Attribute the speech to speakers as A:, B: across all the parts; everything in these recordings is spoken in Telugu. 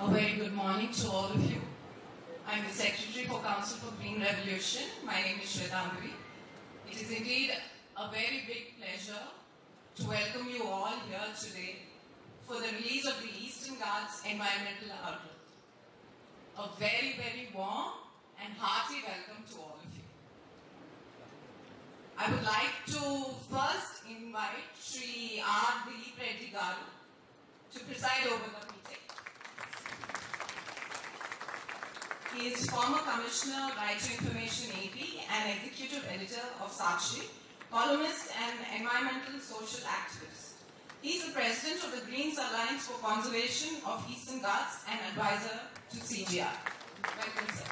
A: A very good morning to all of you. I'm the Secretary for Council for Green Revolution. My name is Shwetambari. It is indeed a very big pleasure to welcome you all here today for the release of the Eastern Ghats Environmental Outlook. A very, very warm and hearty welcome to all of you. I would like to first invite Sri R. Dilip Reddy Garu to preside over the meeting. He is former Commissioner, Right to Information AP and Executive Editor of Sakshi, columnist and environmental social activist. He is the President of the Greens Alliance for Conservation of Eastern Ghats and advisor to CGR. Welcome, sir.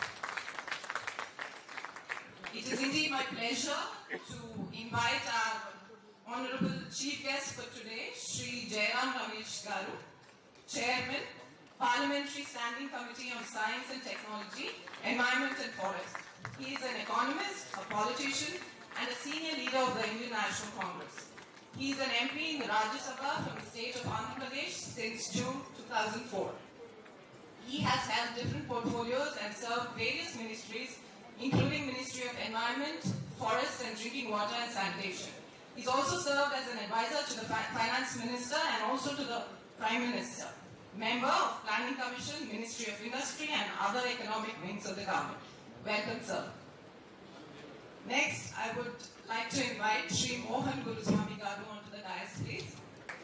A: It is indeed my pleasure to invite our Honorable Chief Guest for today, Sri Jairam Ramesh Garu, Chairman, Parliamentary Standing Committee on Science and Technology, Environment and Forest. He is an economist, a politician, and a senior leader of the Indian National Congress. He is an MP in the Rajya Sabha from the state of Andhra Pradesh since June 2004. He has held different portfolios and served various ministries, including Ministry of Environment, Forests and Drinking Water and Sanitation. He's also served as an advisor to the Fi- Finance Minister and also to the Prime Minister. Member of Planning Commission, Ministry of Industry and other economic wings of the government. Welcome, sir. Next, I would like to invite Sri Mohan Guruswamy Garu onto the dais, please.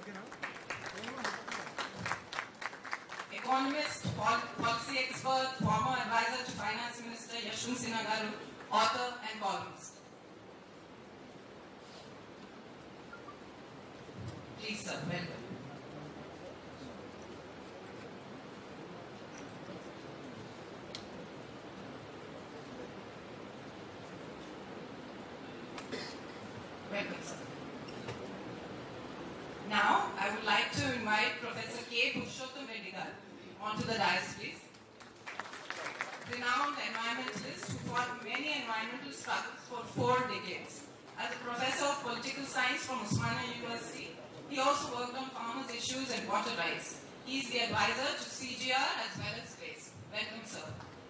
A: Economist, pol- policy expert, former advisor to Finance Minister Yashwant Sinha Garu, author and columnist. Please, sir, welcome. Welcome, sir. Now, I would like to invite Professor K. Purushottam Reddy garu onto the dais, please. Renowned environmentalist who fought many environmental struggles for four decades. As a professor of political science from Osmania University, he also worked on farmers' issues and water rights. He is the advisor to CGR as well as GRACE. Welcome, sir.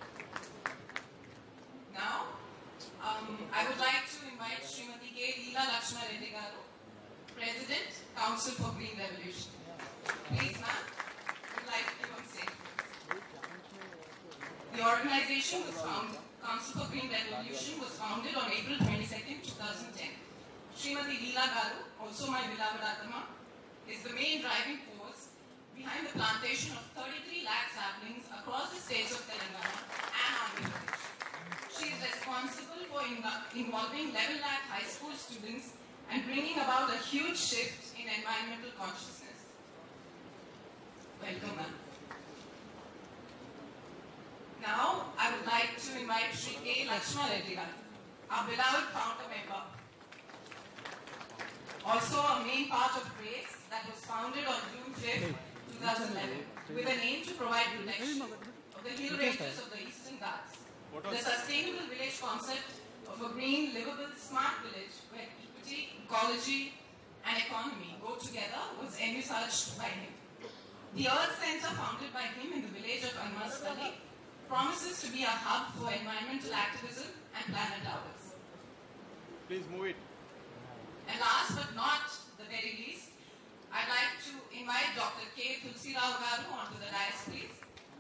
A: Now, um, I would like to invite Srimati K. Leela Lakshma Reddy garu, President, Council for Green Revolution. Please, ma'am, would like to give on stage. The organization was founded, Council for Green Revolution was founded on April 22nd, 2010. Srimati Leela Garu, also my beloved Atama, is the main driving force behind the plantation of 33 lakh saplings across the states of Telangana and Andhra Pradesh. She is responsible for inv- involving 11 lakh high school students and bringing about a huge shift in environmental consciousness. Welcome, ma'am. Now, I would like to invite Sri K. Lakshma Reddy, garu, our beloved founder member. Also a main part of GRACE that was founded on June 5th, 2011, with an aim to provide protection of the hill ranges of the Eastern Ghats. The sustainable village concept of a green, livable, smart village where equity, ecology, and economy go together was envisaged by him. The Earth Center, founded by him in the village of Anmaspalli, promises to be a hub for environmental activism and planet lovers.
B: Please move it.
A: And last but not the very least, I'd like to invite Dr. K. Tulsi Rao Garu onto the dais, please.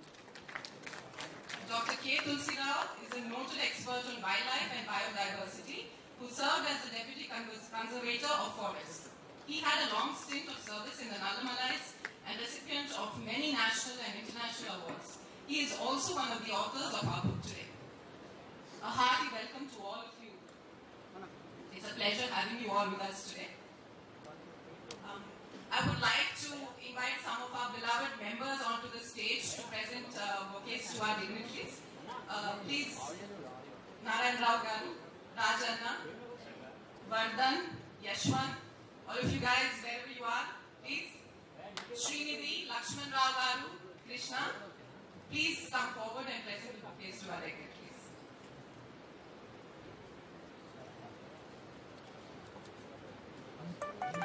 A: Dr. K. Tulsi Rao is a noted expert on wildlife and biodiversity who served as the Deputy Convers- Conservator of Forests. He had a long stint of service in the Nalamalais and recipient of many national and international awards. He is also one of the authors of our book today. A hearty welcome to all of you. It's a pleasure having you all with us today. Um, I would like to invite some of our beloved members onto the stage to present uh, bouquets to our dignitaries. Uh, please, Narayan Rao Garu, Rajanna, Vardhan, Yashwant, all of you guys, wherever you are, please. Srinidhi, Lakshman Rao Garu, Krishna, please come forward and present the bouquets to our dignitaries.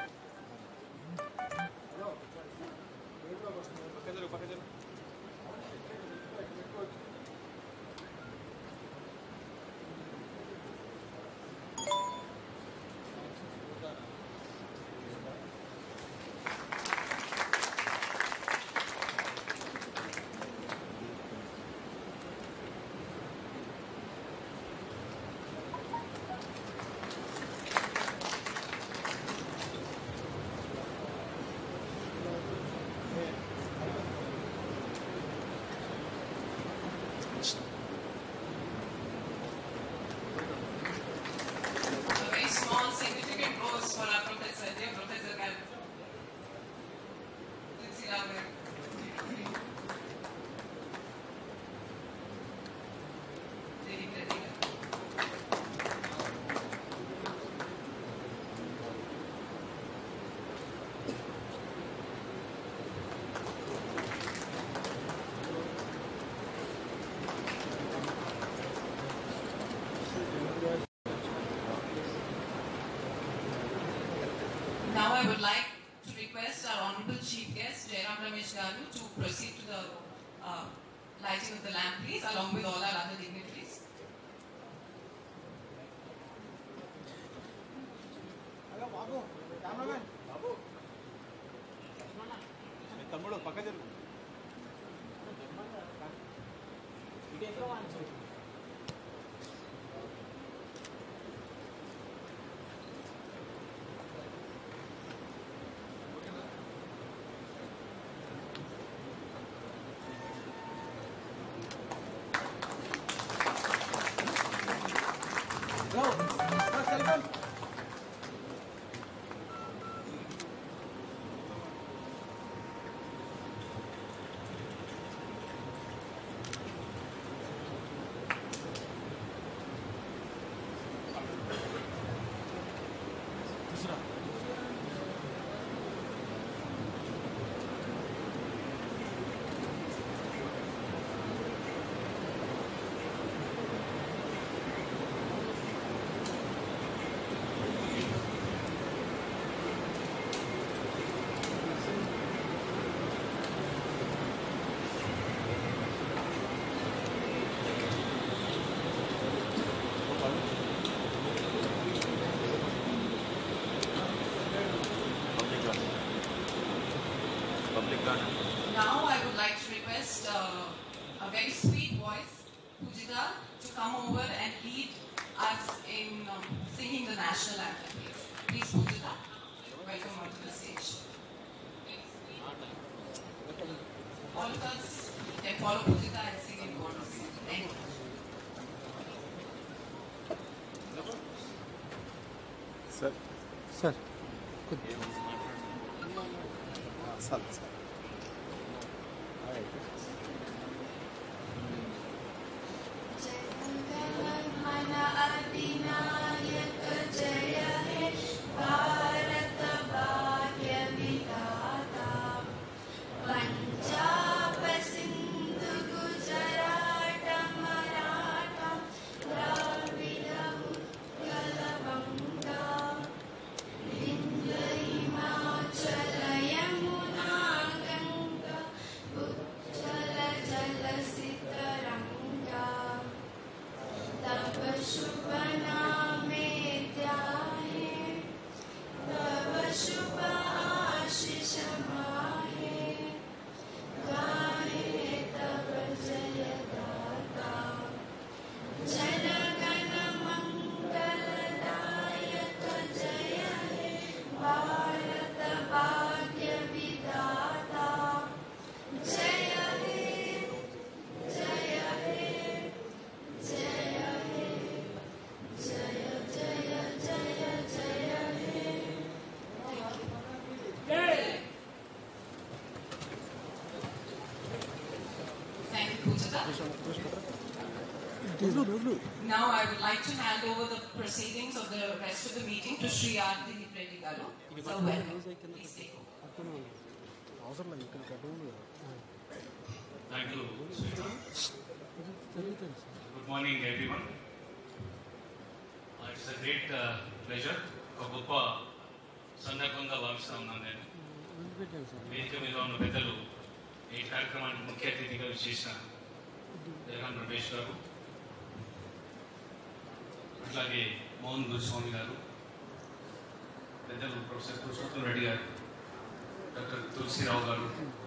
B: పక్కన జరుగు, పక్కన జరుగు.
A: applause for our professor, dear Professor Garu. Tunsirao Garu. Devi Pratika. Now I would like to request our Honorable Chief Guest, Jairam Ramesh Garu, to proceed to the uh, lighting of the lamp, please, along with all our other dignitaries.
B: తమ్ముడు పక్క జరుగు
C: Public garden. Public garden.
A: Now I would like to request uh, a very sweet voice, Pujita, to come over and lead us in um, singing the national anthem, please. Please, Pujita, welcome onto the stage. All of us can follow Pujita and sing in chorus. Thank you.
B: Sir
D: sir
B: sir sir
E: मन अधिनायक जय हे भारत भाग्य विधाता पञ्जाब सिन्धु गुजराट मराठा द्राविड उत्कल बङ्गा विन्ध्य हिमाचल यमुना गङ्गा उज्जल जलसितरङ्गा तब शुभ नामे ध्याये तब शुभ आशीष माहे गाहे तब जय दाता जन गण मंगलदायक जय हे भारत भाग्य विधाता जय हे जय हे जय हे जय जय जय जय हे
A: Thank you, Pujita. Now I would like to hand over the proceedings of the rest of the meeting to Sri R. Dilip Reddy Garu. So welcome. Please take over.
D: అవసరం లేదు ఇక్కడ గడ్డ ఉంది కదా
F: Thank you, Sweeta.
D: జరుగుతుంది sir
F: Good morning, everyone. Uh, It's a great uh, pleasure. ఒక గొప్ప సందర్భంగా భావిస్తా ఉన్నాను నేను
D: వదిలిపెట్టాను సార్
F: వేదిక మీద ఉన్న పెద్దలు ఈ కార్యక్రమానికి ముఖ్య అతిథిగా విశేష జగన్ రమేష్ గారు అట్లాగే మోహన్ గురుస్వామి గారు పెద్దలు ప్రొఫెసర్ పురుషోత్తం రెడ్డి గారు డాక్టర్ తులసిరావు గారు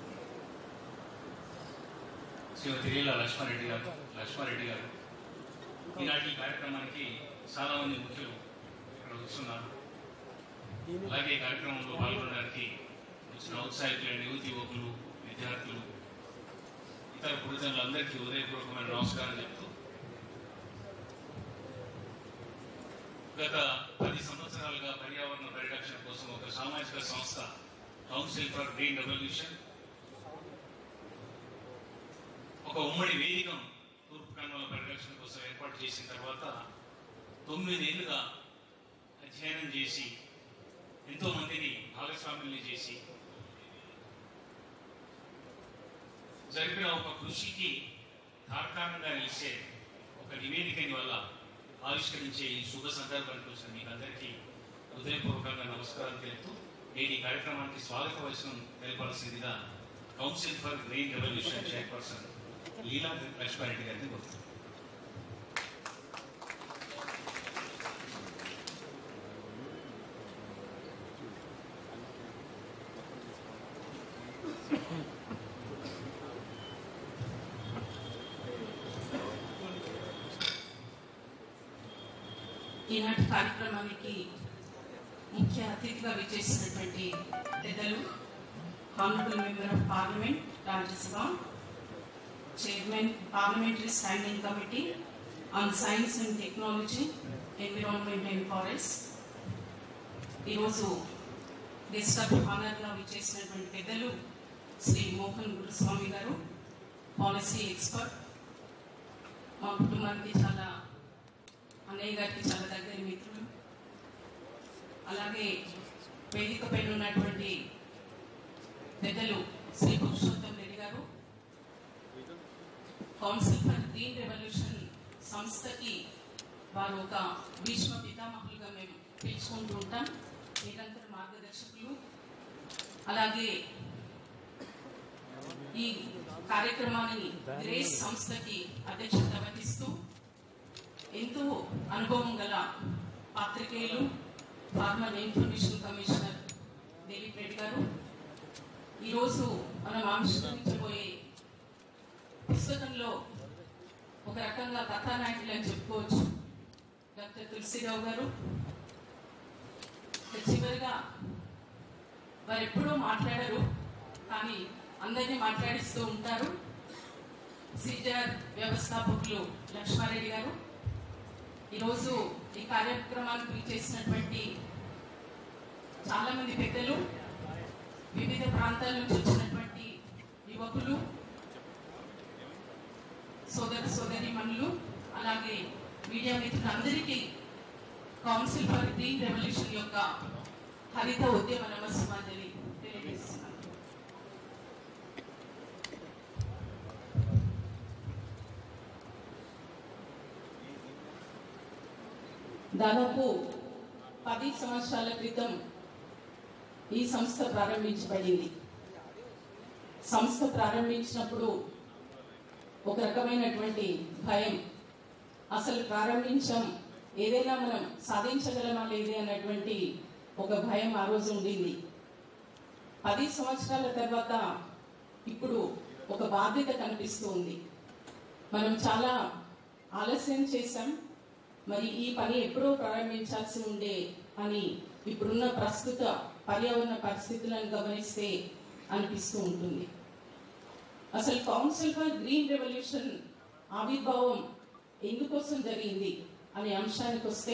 F: శ్రీమతి లీలా లక్ష్మారెడ్డి గారు లక్ష్మారెడ్డి గారు ఈనాటి ఈ కార్యక్రమానికి చాలా మంది ముఖ్యులు ఇక్కడ వస్తున్నారు అలాగే ఈ కార్యక్రమంలో పాల్గొనడానికి వచ్చిన ఔత్సాహికులైన యువతి యువకులు విద్యార్థులు ఇతర పురుషులందరికీ హృదయపూర్వకమైన నమస్కారం చెప్తూ గత పది సంవత్సరాల సంవత్సరాలుగా పర్యావరణ పరిరక్షణ కోసం ఒక సామాజిక సంస్థ కౌన్సిల్ ఫర్ గ్రీన్ రెవల్యూషన్ ఒక ఉమ్మడి వేదికను తూర్పు కన్నుల పరిరక్షణ కోసం ఏర్పాటు చేసిన తర్వాత తొమ్మిదేళ్లుగా అధ్యయనం చేసి ఎంతో మందిని భాగస్వాముల్ని చేసి జరిపిన ఒక కృషికి తార్కాణంగా నిలిచే ఒక నివేదికని వల్ల ఆవిష్కరించే ఈ శుభ సందర్భానికి వచ్చిన మీకు అందరికీ హృదయపూర్వకంగా నమస్కారం తెలుపుతూ నేటి ఈ కార్యక్రమానికి స్వాగత వచనం తెలపాల్సిందిగా Council for Green Revolution chairperson Leela Laxma Reddy గారిని కోరుతున్నాను
A: ఈనాటి కార్యక్రమానికి ముఖ్య అతిథిగా విచ్చేసినటువంటి పెద్దలు honourable member of parliament Rajya Sabha chairman parliamentary standing committee on science and technology environment and forest ఈరోజు గెస్ట్ ఆఫ్ హానర్గా విచ్చేసినటువంటి పెద్దలు శ్రీ మోహన్ గురుస్వామి గారు పాలసీ ఎక్స్పర్ట్ మా కుటుంబానికి చాలా అన్నయ్య గారికి చాలా దగ్గర మిత్రులు అలాగే వేదిక పైన ఉన్నటువంటి పెద్దలు శ్రీ పురుషోత్తం రెడ్డి గారు కౌన్సిల్ ఫర్ గ్రీన్ రెవల్యూషన్ సంస్థకి వారు ఒక భీష్మ పితామహులుగా మేము పిలుచుకుంటూ ఉంటాం నిరంతర మార్గదర్శకులు అలాగే ఈ కార్యక్రమాన్ని గ్రేస్ సంస్థకి అధ్యక్షత వహిస్తూ ఎంతో అనుభవం గల పాత్రికేయులు former information commissioner Dileep Reddy గారు ఈరోజు మనం ఆవిష్కరించబోయే పుస్తకంలో ఒక రకంగా కథానాయకులు అని చెప్పుకోవచ్చు డాక్టర్ తులసిరావు గారు ఇక చివరిగా వారు ఎప్పుడూ మాట్లాడరు కానీ అందరినీ మాట్లాడిస్తూ ఉంటారు సిజర్ వ్యవస్థాపకులు లక్ష్మారెడ్డి గారు ఈరోజు ఈ కార్యక్రమానికి చేసినటువంటి చాలా మంది పెద్దలు వివిధ ప్రాంతాల నుంచి వచ్చినటువంటి యువకులు సోదర సోదరి మనులు అలాగే మీడియా మిత్రులందరికీ కౌన్సిల్ ఫర్ గ్రీన్ రెవల్యూషన్ యొక్క హరిత ఉద్యమ నమస్మాంజలి తెలియజేస్తున్నాను దాదాపు పది సంవత్సరాల క్రితం ఈ సంస్థ ప్రారంభించబడింది సంస్థ ప్రారంభించినప్పుడు ఒక రకమైనటువంటి భయం అసలు ప్రారంభించాం ఏదైనా మనం సాధించగలమా లేదే అన్నటువంటి ఒక భయం ఆ రోజు ఉండింది పది సంవత్సరాల తర్వాత ఇప్పుడు ఒక బాధ్యత కనిపిస్తూ ఉంది మనం చాలా ఆలస్యం చేశాం మరి ఈ పని ఎప్పుడో ప్రారంభించాల్సి ఉండే అని ఇప్పుడున్న ప్రస్తుత పర్యావరణ పరిస్థితులను గమనిస్తే అనిపిస్తూ ఉంటుంది అసలు కౌన్సిల్ ఫర్ గ్రీన్ రెవల్యూషన్ ఆవిర్భావం ఎందుకోసం జరిగింది అనే అంశానికి వస్తే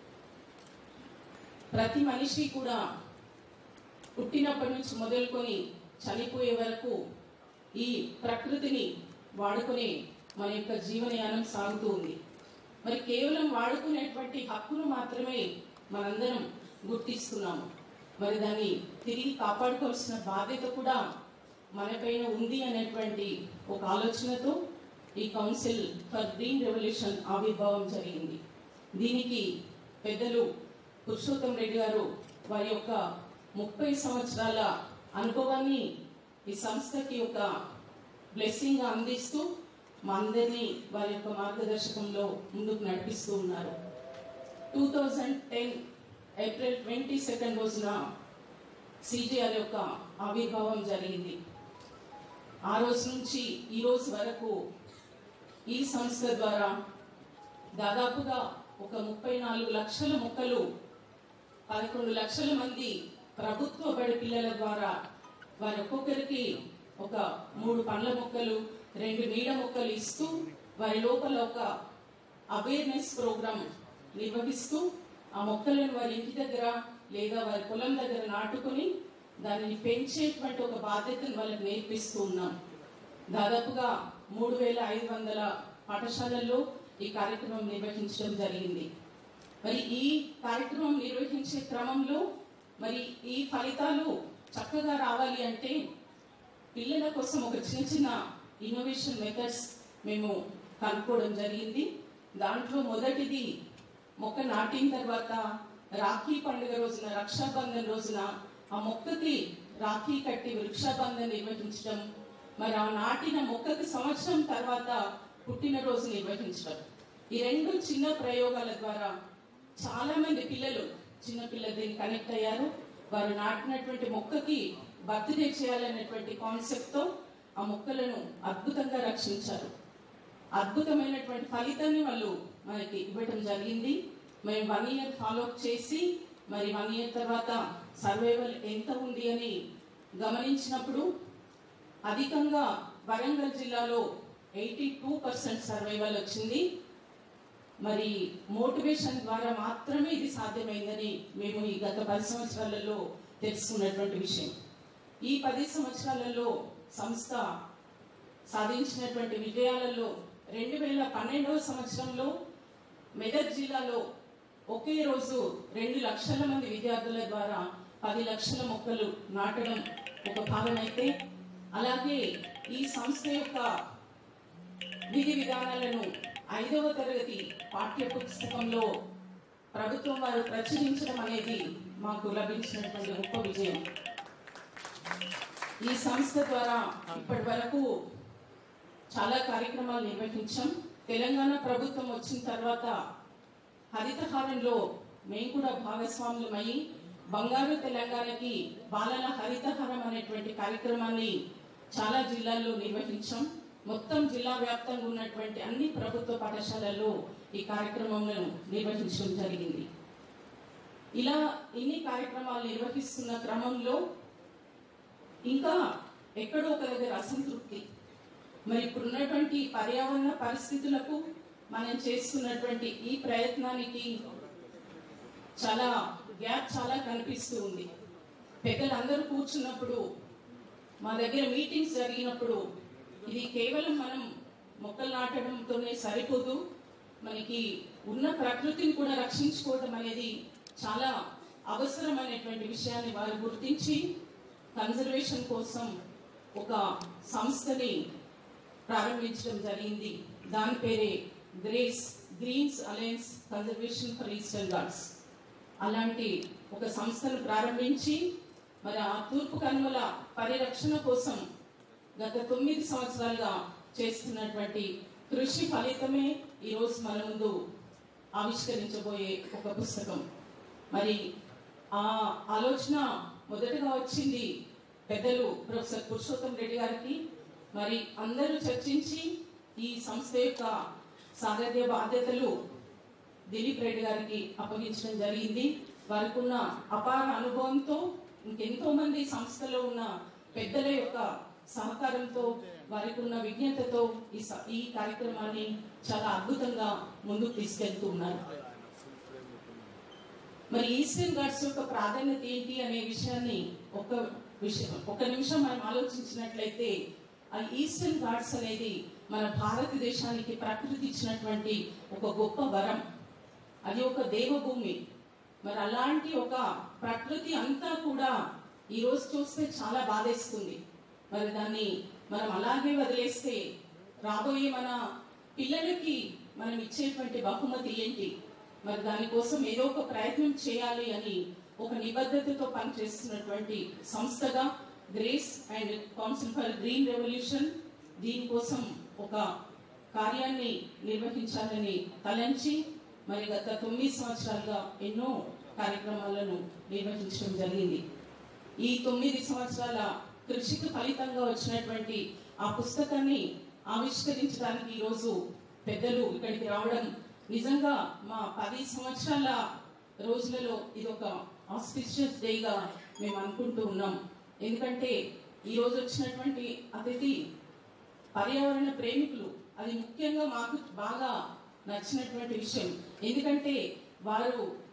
A: ప్రతి మనిషి కూడా పుట్టినప్పటి నుంచి మొదలుకొని చనిపోయే వరకు ఈ ప్రకృతిని వాడుకునే మన యొక్క జీవనయానం సాగుతూ ఉంది మరి కేవలం వాడుకునేటువంటి హక్కును మాత్రమే మనందరం గుర్తిస్తున్నాము మరి దాన్ని తిరిగి కాపాడుకోవాల్సిన బాధ్యత కూడా మనపైన ఉంది అనేటువంటి ఒక ఆలోచనతో ఈ కౌన్సిల్ ఫర్ గ్రీన్ రెవల్యూషన్ ఆవిర్భావం జరిగింది దీనికి పెద్దలు పురుషోత్తం రెడ్డి గారు వారి యొక్క ముప్పై సంవత్సరాల అనుభవాన్ని ఈ సంస్థకి ఒక బ్లెస్సింగ్ అందిస్తూ మా అందరినీ వారి యొక్క మార్గదర్శకంలో ముందుకు నడిపిస్తూ ఉన్నారు two thousand ten April twenty second రోజున సిజిఆర్ యొక్క ఆవిర్భావం జరిగింది ఆ రోజు నుంచి ఈ రోజు వరకు ఈ సంస్థ ద్వారా దాదాపుగా ఒక ముప్పై నాలుగు లక్షల మొక్కలు పదకొండు లక్షల మంది ప్రభుత్వ బడి పిల్లల ద్వారా వారి ఒక్కొక్కరికి ఒక మూడు పండ్ల మొక్కలు రెండు నీడ మొక్కలు ఇస్తూ వారి లోపల ఒక అవేర్నెస్ ప్రోగ్రామ్ నిర్వహిస్తూ
G: ఆ మొక్కలను వారి ఇంటి దగ్గర లేదా వారి పొలం దగ్గర నాటుకుని దానిని పెంచేటువంటి ఒక బాధ్యతను వాళ్ళకి నేర్పిస్తూ ఉన్నాం దాదాపుగా మూడు వేల ఐదు వందల పాఠశాలల్లో ఈ కార్యక్రమం నిర్వహించడం జరిగింది మరి ఈ కార్యక్రమం నిర్వహించే క్రమంలో మరి ఈ ఫలితాలు చక్కగా రావాలి అంటే పిల్లల కోసం ఒక చిన్న చిన్న ఇన్నోవేషన్ మెథడ్స్ మేము కనుక్కోవడం జరిగింది దాంట్లో మొదటిది మొక్క నాటిన తర్వాత రాఖీ పండుగ రోజున రక్షాబంధన్ రోజున ఆ మొక్కకి రాఖీ కట్టి వృక్షాబంధన్ నిర్వహించడం మరి ఆ నాటిన మొక్కకి సంవత్సరం తర్వాత పుట్టినరోజు నిర్వహించడం ఈ రెండు చిన్న ప్రయోగాల ద్వారా చాలా మంది పిల్లలు చిన్న పిల్లలు దీన్ని కనెక్ట్ అయ్యారు వారు నాటినటువంటి మొక్కకి బర్త్డే చేయాలనేటువంటి కాన్సెప్ట్ తో ఆ మొక్కలను అద్భుతంగా రక్షించారు అద్భుతమైనటువంటి ఫలితాన్ని వాళ్ళు మనకి ఇవ్వడం జరిగింది మేము వన్ ఇయర్ ఫాలో అప్ చేసి మరి వన్ ఇయర్ తర్వాత సర్వైవల్ ఎంత ఉంది అని గమనించినప్పుడు అధికంగా వరంగల్ జిల్లాలో ఎయిటీ టూ పర్సెంట్ సర్వైవల్ వచ్చింది మరి మోటివేషన్ ద్వారా మాత్రమే ఇది సాధ్యమైందని మేము ఈ గత పది సంవత్సరాలలో తెలుసుకున్నటువంటి విషయం ఈ పది సంవత్సరాలలో సంస్థ సాధించినటువంటి విజయాలలో రెండు వేల పన్నెండవ సంవత్సరంలో మెదక్ జిల్లాలో ఒకే రోజు రెండు లక్షల మంది విద్యార్థుల ద్వారా పది లక్షల మొక్కలు నాటడం ఒక భాగం అయితే అలాగే ఈ సంస్థ యొక్క విధి విధానాలను ఐదవ తరగతి పాఠ్య పుస్తకంలో ప్రభుత్వం వారు ప్రచురించడం అనేది మాకు లభించినటువంటి గొప్ప విజయం ఈ సంస్థ ద్వారా ఇప్పటి వరకు చాలా కార్యక్రమాలు నిర్వహించాం తెలంగాణ ప్రభుత్వం వచ్చిన తర్వాత హరితహారంలో మేము కూడా భాగస్వాములమై బంగారు తెలంగాణకి బాలల హరితహారం అనేటువంటి కార్యక్రమాన్ని చాలా జిల్లాల్లో నిర్వహించాం మొత్తం జిల్లా వ్యాప్తంగా ఉన్నటువంటి అన్ని ప్రభుత్వ పాఠశాలల్లో ఈ కార్యక్రమంను నిర్వహించడం జరిగింది ఇలా ఇన్ని కార్యక్రమాలు నిర్వహిస్తున్న క్రమంలో ఇంకా ఎక్కడో ఒక దగ్గర అసంతృప్తి మరి ఇప్పుడున్నటువంటి పర్యావరణ పరిస్థితులకు మనం చేస్తున్నటువంటి ఈ ప్రయత్నానికి చాలా గ్యాప్ చాలా కనిపిస్తూ ఉంది పెద్దలందరూ కూర్చున్నప్పుడు మా దగ్గర మీటింగ్స్ జరిగినప్పుడు ఇది కేవలం మనం మొక్కలు నాటడంతోనే సరిపోదు మనకి ఉన్న ప్రకృతిని కూడా రక్షించుకోవడం అనేది చాలా అవసరమైనటువంటి విషయాన్ని వారు గుర్తించి కన్జర్వేషన్ కోసం ఒక సంస్థని ప్రారంభించడం జరిగింది దాని పేరే Grace Greens Alliance Conservation for Eastern Ghats అలాంటి ఒక సంస్థను ప్రారంభించి మరి ఆ తూర్పు కనుమల పరిరక్షణ కోసం గత తొమ్మిది సంవత్సరాలుగా చేస్తున్నటువంటి కృషి ఫలితమే ఈరోజు మన ముందు ఆవిష్కరించబోయే ఒక పుస్తకం మరి ఆ ఆలోచన మొదటగా వచ్చింది పెద్దలు ప్రొఫెసర్ పురుషోత్తం రెడ్డి గారికి మరి అందరూ చర్చించి ఈ సంస్థ యొక్క సారథ్య బాధ్యతలు దిలీప్ రెడ్డి గారికి అప్పగించడం జరిగింది వారికి ఉన్న అపార అనుభవంతో ఇంకెంతో మంది సంస్థలో ఉన్న పెద్దల యొక్క సహకారంతో వారికి ఉన్న విజ్ఞతతో ఈ స- ఈ కార్యక్రమాన్ని చాలా అద్భుతంగా ముందుకు తీసుకెళ్తూ ఉన్నారు మరి ఈస్టర్న్ ఘాట్స్ యొక్క ప్రాధాన్యత ఏంటి అనే విషయాన్ని ఒక విషయం ఒక నిమిషం మనం ఆలోచించినట్లయితే ఆ ఈస్టర్న్ ఘాట్స్ అనేది మన భారతదేశానికి ప్రకృతి ఇచ్చినటువంటి ఒక గొప్ప వరం అది ఒక దేవభూమి మరి అలాంటి ఒక ప్రకృతి అంతా కూడా ఈ రోజు చూస్తే చాలా బాధేస్తుంది మరి దాన్ని మనం అలాగే వదిలేస్తే రాబోయే మన పిల్లలకి మనం ఇచ్చేటువంటి బహుమతి ఏంటి మరి దానికోసం ఏదో ఒక ప్రయత్నం చేయాలి అని ఒక నిబద్ధతతో పనిచేస్తున్నటువంటి సంస్థగా Grace and Council for Green Revolution దీనికోసం ఒక కార్యాన్ని నిర్వహించాలని తలంచి మరి గత తొమ్మిది సంవత్సరాలుగా ఎన్నో కార్యక్రమాలను నిర్వహించడం జరిగింది ఈ తొమ్మిది సంవత్సరాల కృషికి ఫలితంగా వచ్చినటువంటి ఆ పుస్తకాన్ని ఆవిష్కరించడానికి ఈరోజు పెద్దలు ఇక్కడికి రావడం నిజంగా మా పది సంవత్సరాల రోజులలో ఇది ఒక ఆస్పిషియస్ డేగా మేము అనుకుంటూ ఉన్నాం ఎందుకంటే ఈ రోజు వచ్చినటువంటి అతిథి పర్యావరణ ప్రేమికులు అది ముఖ్యంగా మాకు బాగా నచ్చినటువంటి విషయం ఎందుకంటే వారు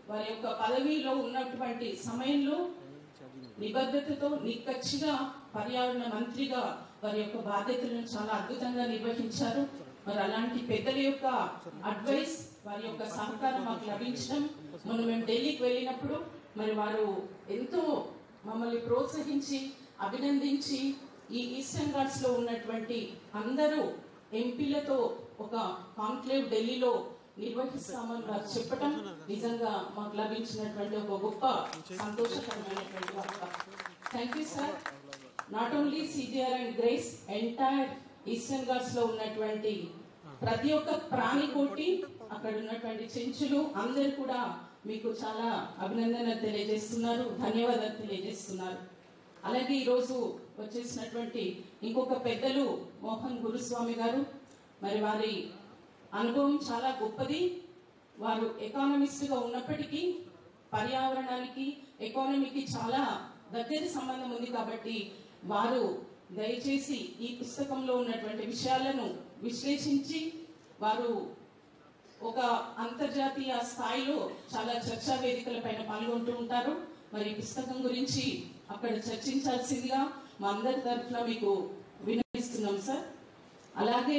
G: వారి యొక్క పదవిలో ఉన్నటువంటి సమయంలో నిబద్ధతతో నిక్కచ్చిగా పర్యావరణ మంత్రిగా వారి యొక్క బాధ్యతలను చాలా అద్భుతంగా నిర్వహించారు మరి అలాంటి పెద్దల యొక్క అడ్వైస్ వారి యొక్క సహకారం మాకు లభించడం మొన్న మేము ఢిల్లీకి వెళ్ళినప్పుడు మరి వారు ఎంతో మమ్మల్ని ప్రోత్సహించి అభినందించి ఈ ఈస్టర్న్ ఘాట్స్ లో ఉన్నటువంటి అందరూ ఎంపీలతో ఒక కాన్క్లేవ్ ఢిల్లీలో నిర్వహిస్తామని వారు చెప్పటం నిజంగా మాకు లభించినటువంటి ఒక గొప్ప సంతోషకరమైనటువంటి వార్త thank you sir not only CGR and Grace entire Eastern Ghats లో ఉన్నటువంటి ప్రతి ఒక్క ప్రాణి కోటి అక్కడ ఉన్నటువంటి చెంచులు అందరు కూడా మీకు చాలా అభినందనలు తెలియజేస్తున్నారు ధన్యవాదాలు తెలియజేస్తున్నారు అలాగే ఈరోజు వచ్చేసినటువంటి ఇంకొక పెద్దలు మోహన్ గురుస్వామి గారు మరి వారి అనుభవం చాలా గొప్పది వారు ఎకానమిస్ట్ గా ఉన్నప్పటికీ పర్యావరణానికి ఎకానమీకి చాలా దగ్గరి సంబంధం ఉంది కాబట్టి వారు దయచేసి ఈ పుస్తకంలో ఉన్నటువంటి విషయాలను విశ్లేషించి వారు ఒక అంతర్జాతీయ స్థాయిలో చాలా చర్చా వేదికల పైన పాల్గొంటూ ఉంటారు మరి ఈ పుస్తకం గురించి అక్కడ చర్చించాల్సిందిగా మా అందరి తరఫున మీకు వినిపిస్తున్నాం సార్ అలాగే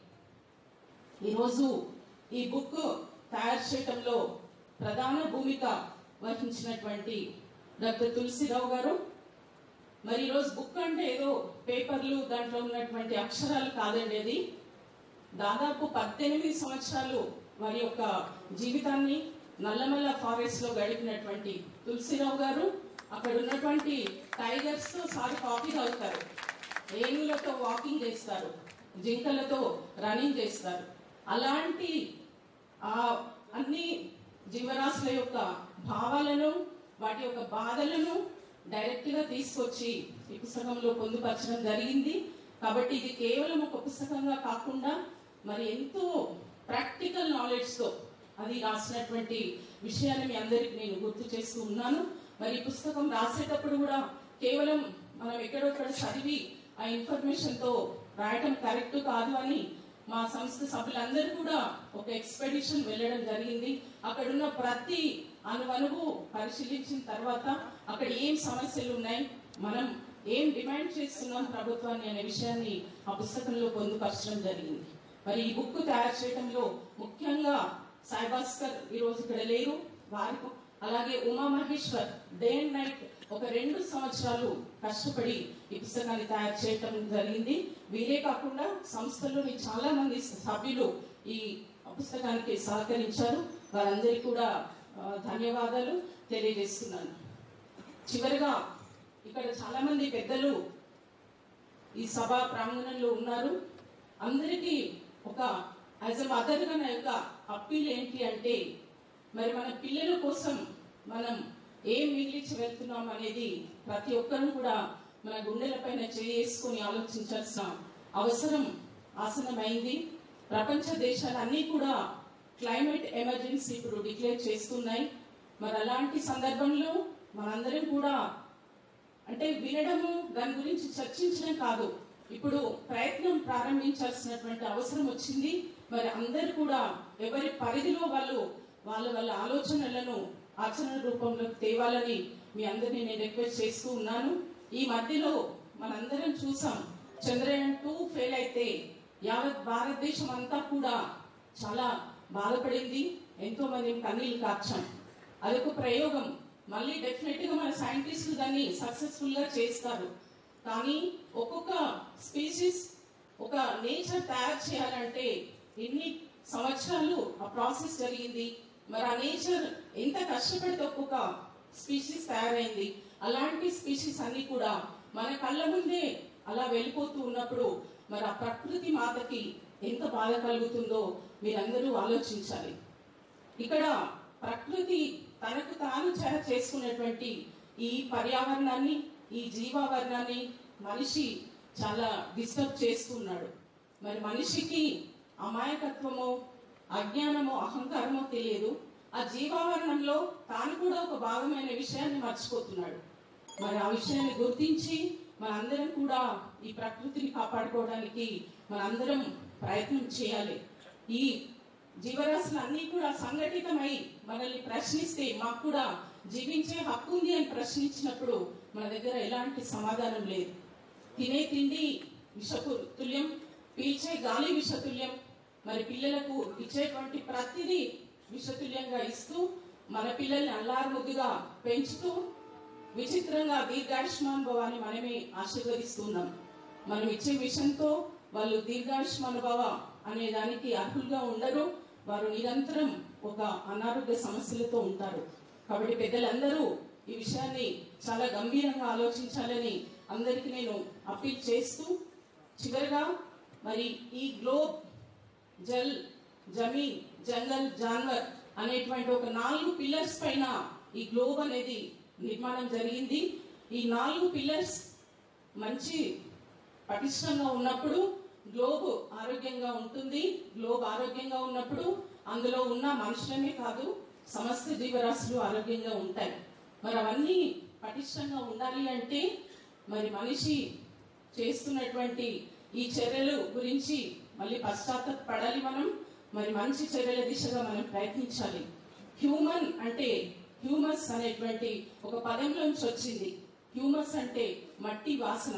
G: ఈరోజు ఈ బుక్ తయారు చేయటంలో ప్రధాన భూమిక వహించినటువంటి డాక్టర్ తులసిరావు గారు మరి ఈరోజు బుక్ అంటే ఏదో పేపర్లు దాంట్లో ఉన్నటువంటి అక్షరాలు కాదండి అది దాదాపు పద్దెనిమిది సంవత్సరాలు వారి యొక్క జీవితాన్ని నల్లమల్ల ఫారెస్ట్ లో గడిపినటువంటి తులసిరావు గారు అక్కడ ఉన్నటువంటి టైగర్స్ తో సారి కాఫీ తాగుతారు ఏనుగులతో వాకింగ్ చేస్తారు జింకలతో రన్నింగ్ చేస్తారు అలాంటి ఆ అన్ని జీవరాశుల యొక్క భావాలను వాటి యొక్క బాధలను డైరెక్ట్ గా తీసుకొచ్చి ఈ పుస్తకంలో పొందుపరచడం జరిగింది కాబట్టి ఇది కేవలం ఒక పుస్తకంగా కాకుండా మరి ఎంతో ప్రాక్టికల్ నాలెడ్జ్ తో అది రాసినటువంటి విషయాన్ని మీ అందరికి నేను గుర్తు చేస్తూ ఉన్నాను మరి ఈ పుస్తకం రాసేటప్పుడు కూడా కేవలం మనం ఎక్కడొక్కడ చదివి ఆ ఇన్ఫర్మేషన్ తో రాయటం కరెక్ట్ కాదు అని మా సంస్థ సభ్యులందరూ కూడా ఒక ఎక్స్పెడిషన్ వెళ్ళడం జరిగింది అక్కడ ఉన్న ప్రతి అనువనువు పరిశీలించిన తర్వాత అక్కడ ఏం సమస్యలు ఉన్నాయి మనం ఏం డిమాండ్ చేస్తున్నాం ప్రభుత్వాన్ని అనే విషయాన్ని ఆ పుస్తకంలో పొందుపరచడం జరిగింది మరి ఈ బుక్ తయారు చేయడంలో ముఖ్యంగా సాయిభాస్కర్ ఈ రోజు ఇక్కడ లేరు వారికి అలాగే Uma Maheshwar day and night ఒక రెండు సంవత్సరాలు కష్టపడి ఈ పుస్తకాన్ని తయారు చేయటం జరిగింది వీరే కాకుండా సంస్థలోని చాలా మంది సభ్యులు ఈ పుస్తకానికి సహకరించారు వారందరికీ కూడా ఆ, ధన్యవాదాలు తెలియజేస్తున్నాను చివరిగా ఇక్కడ చాలా మంది పెద్దలు ఈ సభా ప్రాంగణంలో ఉన్నారు అందరికీ ఒక యాజ్ ఎ మదర్గా నా యొక్క అప్పీల్ ఏంటి అంటే మరి మన పిల్లల కోసం మనం ఏం మిగిలించి వెళ్తున్నాం అనేది ప్రతి ఒక్కరూ కూడా మన గుండెల పైన చేసుకొని ఆలోచించాల్సిన అవసరం ఆసనమైంది ప్రపంచ దేశాలన్నీ కూడా క్లైమేట్ ఎమర్జెన్సీ ఇప్పుడు డిక్లేర్ చేస్తున్నాయి మరి అలాంటి సందర్భంలో మనందరం కూడా అంటే వినడము దాని గురించి చర్చించడం కాదు ఇప్పుడు ప్రయత్నం ప్రారంభించాల్సినటువంటి అవసరం వచ్చింది మరి అందరు కూడా ఎవరి పరిధిలో వాళ్ళు వాళ్ళ వాళ్ళ ఆలోచనలను ఆచరణ రూపంలో తేవాలని మీ అందరినీ నేను రిక్వెస్ట్ చేస్తూ ఉన్నాను ఈ మధ్యలో మనందరం చూసాం చంద్రయాన్ టూ ఫెయిల్ అయితే యావత్ భారతదేశం అంతా కూడా చాలా బాధపడింది ఎంతో మంది కన్నీళ్లు కార్చాం అదొక ప్రయోగం మళ్ళీ డెఫినెట్ గా మన సైంటిస్టులు దాన్ని సక్సెస్ఫుల్ గా చేస్తారు కానీ ఒక్కొక్క స్పీసీస్ ఒక నేచర్ తయారు చేయాలంటే ఎన్ని సంవత్సరాలు ఆ ప్రాసెస్ జరిగింది మరి ఆ నేచర్ ఎంత కష్టపడితే ఒక్కొక్క స్పీసీస్ తయారైంది అలాంటి స్పీసీస్ అన్ని కూడా మన కళ్ళ ముందే అలా వెళ్ళిపోతూ ఉన్నప్పుడు మరి ఆ ప్రకృతి మాతకి ఎంత బాధ కలుగుతుందో మీరందరూ ఆలోచించాలి ఇక్కడ ప్రకృతి తనకు తాను చేర చేసుకున్నటువంటి ఈ పర్యావరణాన్ని ఈ జీవావరణాన్ని మనిషి చాలా డిస్టర్బ్ చేస్తున్నాడు మరి మనిషికి అమాయకత్వమో అజ్ఞానమో అహంకారమో తెలియదు ఆ జీవావరణంలో తాను కూడా ఒక భాగమైన విషయాన్ని మర్చిపోతున్నాడు మరి ఆ విషయాన్ని గుర్తించి మనందరం కూడా ఈ ప్రకృతిని కాపాడుకోవడానికి మనందరం ప్రయత్నం చేయాలి ఈ జీవరాశులు అన్ని కూడా సంఘటితమై మనల్ని ప్రశ్నిస్తే మాకు కూడా జీవించే హక్కు ఉంది అని ప్రశ్నించినప్పుడు మన దగ్గర ఎలాంటి సమాధానం లేదు తినే తిండి విషపు తుల్యం పీల్చే గాలి విషతుల్యం మరి పిల్లలకు ఇచ్చేటువంటి ప్రతిదీ విషతుల్యంగా ఇస్తూ మన పిల్లల్ని అల్లారుముద్దుగా పెంచుతూ విచిత్రంగా దీర్ఘాయుష్మాన్ భవాన్ని మనమే ఆశీర్వదిస్తున్నాం మనం ఇచ్చే విషయంతో వాళ్ళు దీర్ఘాయుష్మాన్ భవ అనే దానికి అర్హులుగా ఉండరు వారు నిరంతరం ఒక అనారోగ్య సమస్యలతో ఉంటారు కాబట్టి పెద్దలందరూ ఈ విషయాన్ని చాలా గంభీరంగా ఆలోచించాలని అందరికీ నేను అప్పీల్ చేస్తూ చివరిగా మరి ఈ గ్లోబ్ జల్ జమీన్ జంగల్ జాన్వర్ అనేటువంటి ఒక నాలుగు పిల్లర్స్ పైన ఈ గ్లోబ్ అనేది నిర్మాణం జరిగింది ఈ నాలుగు పిల్లర్స్ మంచి పటిష్టంగా ఉన్నప్పుడు గ్లోబ్ ఆరోగ్యంగా ఉంటుంది గ్లోబ్ ఆరోగ్యంగా ఉన్నప్పుడు అందులో ఉన్న మనుషులమే కాదు సమస్త జీవరాశులు ఆరోగ్యంగా ఉంటాయి మరి అవన్నీ పటిష్టంగా ఉండాలి అంటే మరి మనిషి చేస్తున్నటువంటి ఈ చర్యలు గురించి మళ్ళీ పశ్చాత్తాప పడాలి మనం మరి మంచి చర్యల దిశగా మనం ప్రయత్నించాలి హ్యూమన్ అంటే హ్యూమస్ అనేటువంటి ఒక పదంలోంచి వచ్చింది హ్యూమస్ అంటే మట్టి వాసన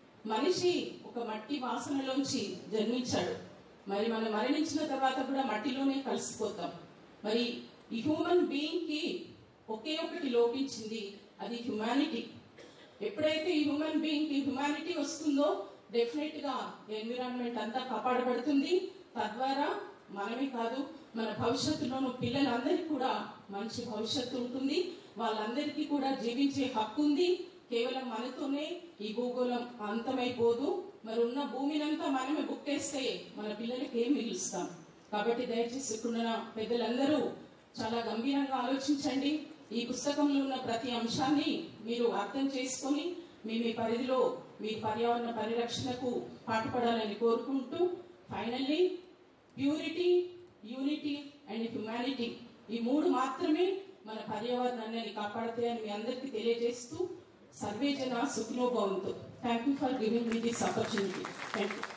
G: మనిషి ఒక మట్టి వాసనలోంచి జన్మించాడు మరి మనం మరణించిన తర్వాత కూడా మట్టిలోనే కలిసిపోతాం మరి ఈ హ్యూమన్ బీయింగ్ కి ఒకే ఒకటి లోపించింది అది హ్యుమానిటీ ఎప్పుడైతే ఈ హ్యూమన్ బీయింగ్ కి హ్యుమానిటీ వస్తుందో డెఫినెట్ గా ఎన్విరాన్మెంట్ అంతా కాపాడబడుతుంది తద్వారా మనమే కాదు మన భవిష్యత్తులోనూ పిల్లలందరికీ కూడా మంచి భవిష్యత్తు ఉంటుంది వాళ్ళందరికీ కూడా జీవించే హక్కు ఉంది కేవలం మనతోనే ఈ భూగోళం అంతమైపోదు మరి ఉన్న భూమినంతా మనమే బుక్కేస్తే మన పిల్లలకి ఏం మిగులుస్తాం కాబట్టి దయచేసి ఇక్కడున్న పెద్దలందరూ చాలా గంభీరంగా ఆలోచించండి ఈ పుస్తకంలో ఉన్న ప్రతి అంశాన్ని మీరు అర్థం చేసుకొని మీ మీ పరిధిలో మీ పర్యావరణ పరిరక్షణకు పాటుపడాలని కోరుకుంటూ finally purity unity and humanity ఈ మూడు మాత్రమే మన పర్యావరణాన్ని కాపాడతాయని మీ అందరికీ తెలియజేస్తూ సర్వే జన సుఖినో భవంతు thank you for giving me this opportunity thank you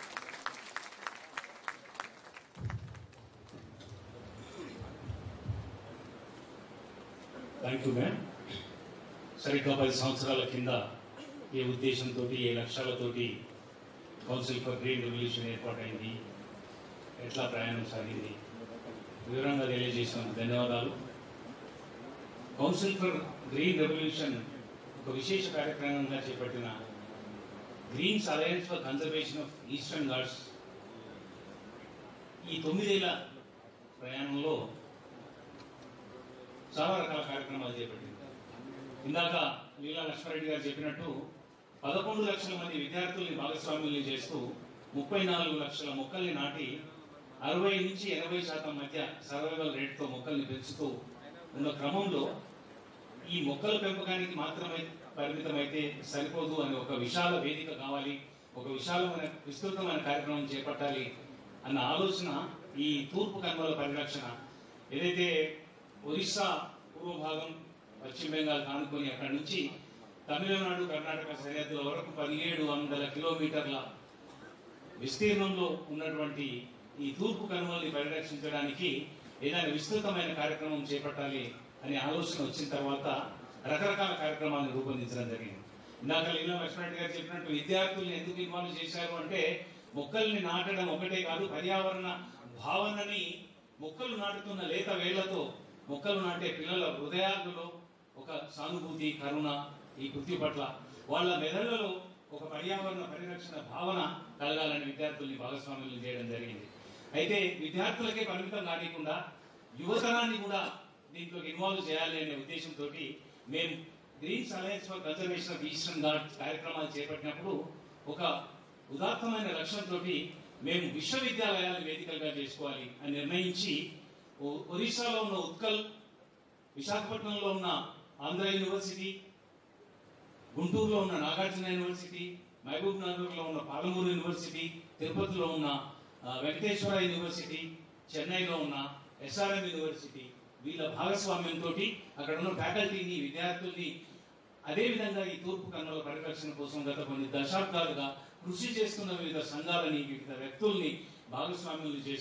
F: thank you ma'am సరిగ్గా పది సంవత్సరాల కింద ఏ ఉద్దేశంతో ఏ లక్ష్యాలతోటి కౌన్సిల్ ఫర్ గ్రీన్ రెవల్యూషన్ ఏర్పాటైంది ఎట్లా ప్రయాణం సాగింది వివరంగా తెలియజేసినందుకు ధన్యవాదాలు కౌన్సిల్ ఫర్ గ్రీన్ రెవల్యూషన్ ఒక విశేష కార్యక్రమంగా చేపట్టిన Greens Alliance for Conservation of Eastern Ghats ఈ తొమ్మిదేళ్ల ప్రయాణంలో చాలా రకాల కార్యక్రమాలు చేపట్టింది ఇందాక లీలా లక్ష్మారెడ్డి గారు చెప్పినట్టు పదకొండు లక్షల మంది విద్యార్థుల్ని భాగస్వాముల్ని చేస్తూ ముప్పై నాలుగు లక్షల మొక్కల్ని నాటి అరవై నుంచి ఎనభై శాతం మధ్య సర్వైవల్ రేట్తో మొక్కల్ని పెంచుతూ ఉన్న క్రమంలో ఈ మొక్కల పెంపకానికి మాత్రమే పరిమితమైతే సరిపోదు అని ఒక విశాల వేదిక కావాలి ఒక విశాలమైన విస్తృతమైన కార్యక్రమం చేపట్టాలి అన్న ఆలోచన ఈ తూర్పు కనుమల పరిరక్షణ ఏదైతే ఒరిస్సా పూర్వ భాగం పశ్చిమ బెంగాల్ కానుకొని అక్కడి నుంచి తమిళనాడు కర్ణాటక సరిహద్దుల వరకు పదిహేడు వందల కిలోమీటర్ల విస్తీర్ణంలో ఉన్నటువంటి ఈ తూర్పు కనుమల్ని పరిరక్షించడానికి ఏదైనా విస్తృతమైన కార్యక్రమం చేపట్టాలి అనే ఆలోచన వచ్చిన తర్వాత రకరకాల కార్యక్రమాలను రూపొందించడం జరిగింది ఇందాక లీలా లక్ష్మణ్ గారు చెప్పినట్టు విద్యార్థుల్ని ఎందుకు ఇన్వాల్వ్ చేశారు అంటే మొక్కల్ని నాటడం ఒకటే కాదు పర్యావరణ భావనని మొక్కలు నాటుతున్న లేత వేళ్లతో మొక్కలు నాటే పిల్లల హృదయాలలో ఒక సానుభూతి కరుణ ఈ కృతి పట్ల వాళ్ళ మెదళ్లలో ఒక పర్యావరణ పరిరక్షణ భావన కలగాలని విద్యార్థుల్ని భాగస్వామ్యం చేయడం జరిగింది అయితే విద్యార్థులకే పరిమితం కానికుండా యువతరాన్ని కూడా దీంట్లో ఇన్వాల్వ్ చేయాలి అనే ఉద్దేశంతో మేము Greens Alliance for Conservation of Eastern Ghat కార్యక్రమాలు చేపట్టినప్పుడు ఒక ఉదాత్తమైన లక్ష్యంతో మేము విశ్వవిద్యాలయాలను వేదికలుగా చేసుకోవాలి అని నిర్ణయించి ఒ- ఒరిస్సాలో ఉన్న ఉత్కల్ విశాఖపట్నంలో ఉన్న ఆంధ్ర యూనివర్సిటీ గుంటూరులో ఉన్న నాగార్జున యూనివర్సిటీ మహబూబ్ నగర్లో ఉన్న పాలమూరు యూనివర్సిటీ తిరుపతిలో ఉన్న ఆ, వెంకటేశ్వర యూనివర్సిటీ చెన్నైలో ఉన్న ఎస్ఆర్ఎం యూనివర్సిటీ వీళ్ళ భాగస్వామ్యంతో అక్కడ ఉన్న ఫ్యాకల్టీని విద్యార్థుల్ని అదేవిధంగా ఈ తూర్పు కన్నుల పరిరక్షణ కోసం గత కొన్ని దశాబ్దాలుగా కృషి చేస్తున్న వివిధ సంఘాలని వివిధ వ్యక్తుల్ని భాగస్వామ్యులు చేస్తూ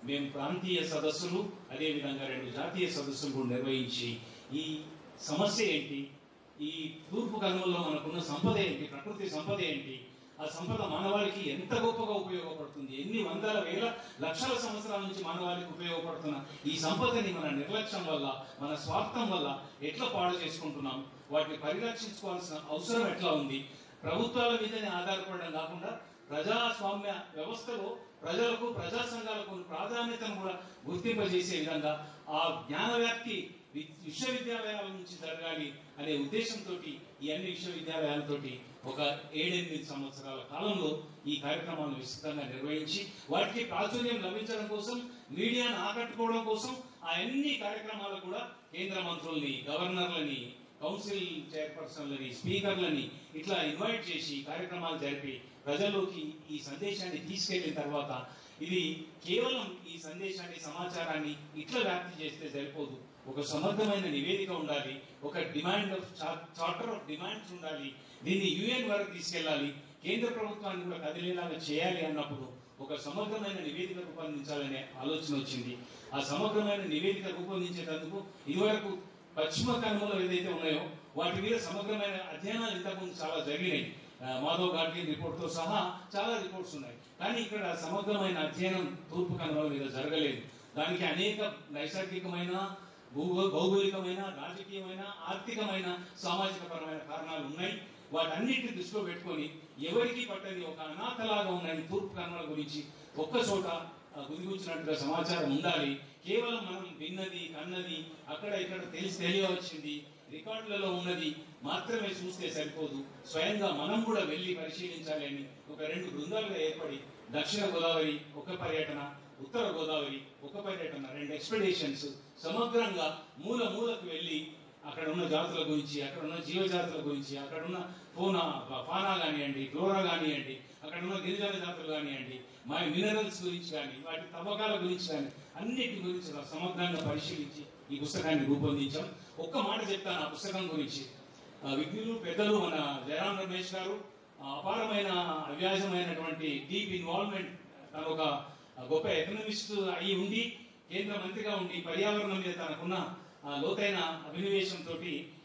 F: మేము ప్రాంతీయ సదస్సులు అదేవిధంగా రెండు జాతీయ సదస్సులు కూడా నిర్వహించి ఈ సమస్య ఏంటి ఈ తూర్పు కనుమల్లో మనకున్న సంపద ఏంటి ప్రకృతి సంపద ఏంటి ఆ సంపద మానవాళికి ఎంత గొప్పగా ఉపయోగపడుతుంది ఎన్ని వందల వేల లక్షల సంవత్సరాల నుంచి మానవాళికి ఉపయోగపడుతున్న ఈ సంపదని మన నిర్లక్ష్యం వల్ల మన స్వార్థం వల్ల ఎట్లా పాడు చేసుకుంటున్నాం వాటిని పరిరక్షించుకోవాల్సిన అవసరం ఎట్లా ఉంది ప్రభుత్వాల మీదనే ఆధారపడడం కాకుండా ప్రజాస్వామ్య వ్యవస్థలో ప్రజలకు ప్రజా సంఘాలకు ప్రాధాన్యతను కూడా గుర్తింపజేసే విధంగా ఆ జ్ఞాన వ్యాప్తి వి- విశ్వవిద్యాలయాల నుంచి జరగాలి అనే ఉద్దేశంతో ఈ అన్ని విశ్వవిద్యాలయాలతోటి ఒక ఏడెనిమిది సంవత్సరాల కాలంలో ఈ కార్యక్రమాలను విస్తృతంగా నిర్వహించి వాటికి ప్రాచుర్యం లభించడం కోసం మీడియాను ఆకట్టుకోవడం కోసం ఆ అన్ని కార్యక్రమాలు కూడా కేంద్ర మంత్రుల్ని గవర్నర్లని కౌన్సిల్ చైర్పర్సన్లని స్పీకర్లని ఇట్లా ఇన్వైట్ చేసి కార్యక్రమాలు జరిపి ప్రజల్లోకి ఈ సందేశాన్ని తీసుకెళ్లిన తర్వాత ఇది కేవలం ఈ సందేశాన్ని సమాచారాన్ని ఇట్లా వ్యాప్తి చేస్తే సరిపోదు ఒక సమర్థమైన నివేదిక ఉండాలి ఒక demand of charter of demands ఉండాలి దీన్ని యుఎన్ వరకు తీసుకెళ్ళాలి కేంద్ర ప్రభుత్వాన్ని కూడా కదిలేలాగా చేయాలి అన్నప్పుడు ఒక సమగ్రమైన నివేదిక రూపొందించాలనే ఆలోచన వచ్చింది ఆ సమగ్రమైన నివేదిక రూపొందించేటందుకు ఇదివరకు పశ్చిమ కనుమలు ఏదైతే ఉన్నాయో వాటి మీద సమగ్రమైన అధ్యయనాలు ఇంతకుముందు చాలా జరిగినాయి ఆ, మాధవ్ గాడ్గి రిపోర్ట్ తో సహా చాలా రిపోర్ట్స్ ఉన్నాయి కానీ ఇక్కడ సమగ్రమైన అధ్యయనం తూర్పు కనుమల మీద జరగలేదు దానికి అనేక నైసర్గికమైన భూగో భౌగోళికమైన రాజకీయమైన ఆర్థికమైన సామాజిక పరమైన కారణాలు ఉన్నాయి వాటన్నిటిని దృష్టిలో పెట్టుకొని ఎవరికి పట్టని ఒక అనాథలాగా ఉన్న ఈ తూర్పు కనుమల గురించి ఒక్క చోట ఆ, గుదిగుచ్చినట్టుగా సమాచారం ఉండాలి కేవలం మనం విన్నది కన్నది అక్కడ ఇక్కడ తెలిసి తెలియవచ్చింది రికార్డులలో ఉన్నది మాత్రమే చూస్తే సరిపోదు స్వయంగా మనం కూడా వెళ్ళి పరిశీలించాలి అని ఒక రెండు బృందాలుగా ఏర్పడి దక్షిణ గోదావరి ఒక పర్యటన ఉత్తర గోదావరి ఒక పర్యటన రెండు ఎక్స్పెడిషన్స్ సమగ్రంగా మూల మూలకు వెళ్ళి అక్కడ ఉన్న జాతుల గురించి అక్కడ ఉన్న జీవజాతుల గురించి అక్కడ ఉన్న ఫోనా ఫానా కానివ్వండి ఫ్లోరా కానివ్వండి అక్కడ ఉన్న గిరిజన జాతులు కానివ్వండి మా మినరల్స్ గురించి కానీ వాటి తవ్వకాల గురించి కానీ అన్నిటి గురించి సమగ్రంగా పరిశీలించి ఈ పుస్తకాన్ని రూపొందించాం ఒక్క మాట చెప్తాను ఆ పుస్తకం గురించి ఆ, విజ్ఞులు పెద్దలు మన జయరాం రమేష్ గారు ఆ, అపారమైన అవ్యాజమైనటువంటి డీప్ ఇన్వాల్వ్మెంట్ తను ఒక గొప్ప ఎకనమిస్ట్ అయి ఉండి కేంద్ర మంత్రిగా ఉండి పర్యావరణం మీద తనకున్న ఆ, లోతైన అభినవేశంతో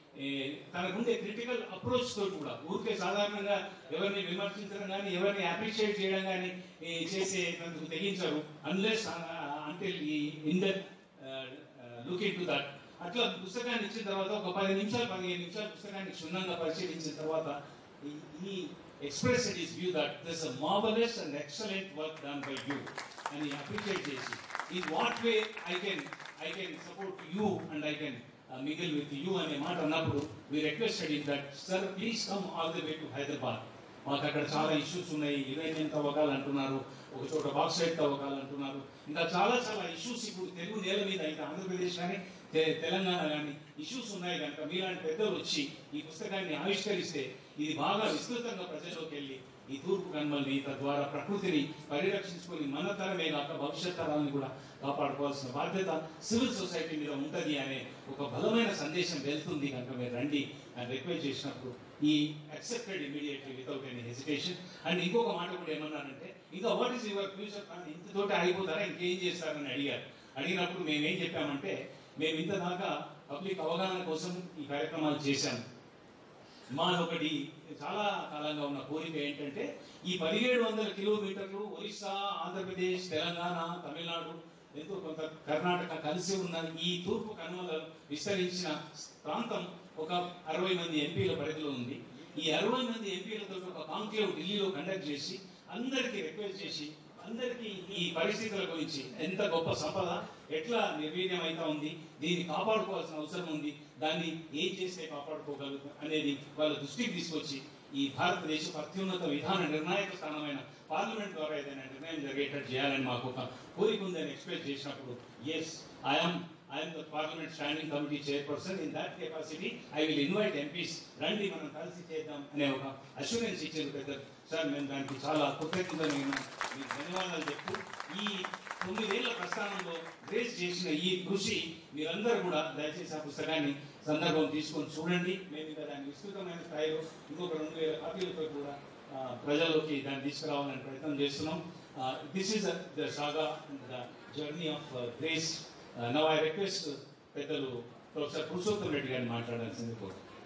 F: తనకుండే క్రిటికల్ అప్రోచ్ తోటి కూడా ఊరికే సాధారణంగా ఎవరిని విమర్శించడం కానీ ఎవరిని అప్రిషియేట్ చేయడం కానీ చేసే తనకు తెగించారు అన్లెస్ అంటిల్ ఈ ఇండర్ లుక్ ఇన్ టు దట్ అట్లా పుస్తకాన్ని ఇచ్చిన తర్వాత ఒక పది నిమిషాలు పదిహేను నిమిషాలు పుస్తకాన్ని క్షుణ్ణంగా పరిశీలించిన తర్వాత ఈ express it is view that this a marvellous and excellent work done by you అని అప్రిషియేట్ చేసి in what way I can I can support you and I can mingle with you అనే మాట అన్నప్పుడు we requested in that sir please come all the way to Hyderabad మాకు అక్కడ చాలా ఇష్యూస్ ఉన్నాయి యురేనియం తవ్వకాలు అంటున్నారు ఒక చోట బాక్సైట్ తవ్వకాలు అంటున్నారు ఇంకా చాలా చాలా ఇష్యూస్ ఇప్పుడు తెలుగు నేల మీద ఇంకా ఆంధ్రప్రదేశ్ కానీ తె- తెలంగాణ కానీ ఇష్యూస్ ఉన్నాయి కనుక మీలాంటి పెద్దలు వచ్చి ఈ పుస్తకాన్ని ఆవిష్కరిస్తే ఇది బాగా విస్తృతంగా ప్రజల్లోకి వెళ్ళి ఈ తూర్పు కన్మల్ని తద్వారా ప్రకృతిని పరిరక్షించుకొని మన తరమే కాక భవిష్యత్ తరాలను కూడా కాపాడుకోవాల్సిన బాధ్యత సివిల్ సొసైటీ మీద ఉంటది అనే ఒక బలమైన సందేశం వెళ్తుంది కనుక మీరు రండి అని రిక్వెస్ట్ చేసినప్పుడు ఈ accepted immediately without any hesitation and ఇంకొక మాట కూడా ఏమన్నారంటే ఇంకా what is your future plan ఇంతతోటి ఆగిపోతారా ఇంకేం చేస్తారని అడిగారు అడిగినప్పుడు మేమేం చెప్పామంటే మేము ఇంత దాకా పబ్లిక్ అవగాహన కోసం ఈ కార్యక్రమాలు చేశాము మాదొకటి చాలా కాలంగా ఉన్న కోరిక ఏంటంటే ఈ పదిహేడు వందల కిలోమీటర్లు ఒరిస్సా ఆంధ్రప్రదేశ్ తెలంగాణ తమిళనాడు ఎంతో కొంత కర్ణాటక కలిసి ఉన్న ఈ తూర్పు కనుమల విస్తరించిన ప్రాంతం ఒక అరవై మంది ఎంపీల పరిధిలో ఉంది ఈ అరవై మంది ఎంపీలతో ఒక కాంక్లేవ్ ఢిల్లీలో కండక్ట్ చేసి అందరికీ రిక్వెస్ట్ చేసి అందరికీ ఈ పరిస్థితుల గురించి ఎంత గొప్ప సంపద ఎట్లా నిర్వీర్యం అవుతా ఉంది దీన్ని కాపాడుకోవాల్సిన అవసరం ఉంది దాన్ని ఏం చేస్తే కాపాడుకోగలుగుతాం అనేది వాళ్ళ దృష్టికి తీసుకొచ్చి ఈ భారతదేశ అత్యున్నత విధాన నిర్ణాయక స్థానమైన పార్లమెంట్ ద్వారా ఏదైనా నిర్ణయం జరిగేటట్టు చేయాలని మాకు ఒక కోరిక ఉందని ఎక్స్ప్రెస్ చేసినప్పుడు yes I'm I'm the parliament standing committee chairperson in that capacity I will invite MPs రండి మనం కలిసి చేద్దాం అనే ఒక అష్యూరెన్స్ ఇచ్చారు పెద్ద సార్ మేము దానికి చాలా కృతజ్ఞతలు మీకు ధన్యవాదాలు చెప్తూ ఈ తొమ్మిదేళ్ల ప్రస్థానంలో రేస్ చేసిన ఈ కృషి మీరందరూ కూడా దయచేసి ఆ పుస్తకాన్ని సందర్భం తీసుకొని చూడండి మేము ఇంకా దాన్ని విస్తృతమైన స్థాయిలో ఇంకొక రెండు వేల కాపీలతో కూడా ఆ, ప్రజల్లోకి దాన్ని తీసుకురావాలని ప్రయత్నం చేస్తున్నాం this is the saga the
H: journey of Grace now I request పెద్దలు ప్రొఫెసర్ పురుషోత్తం రెడ్డి గారిని మాట్లాడాల్సింది కోరు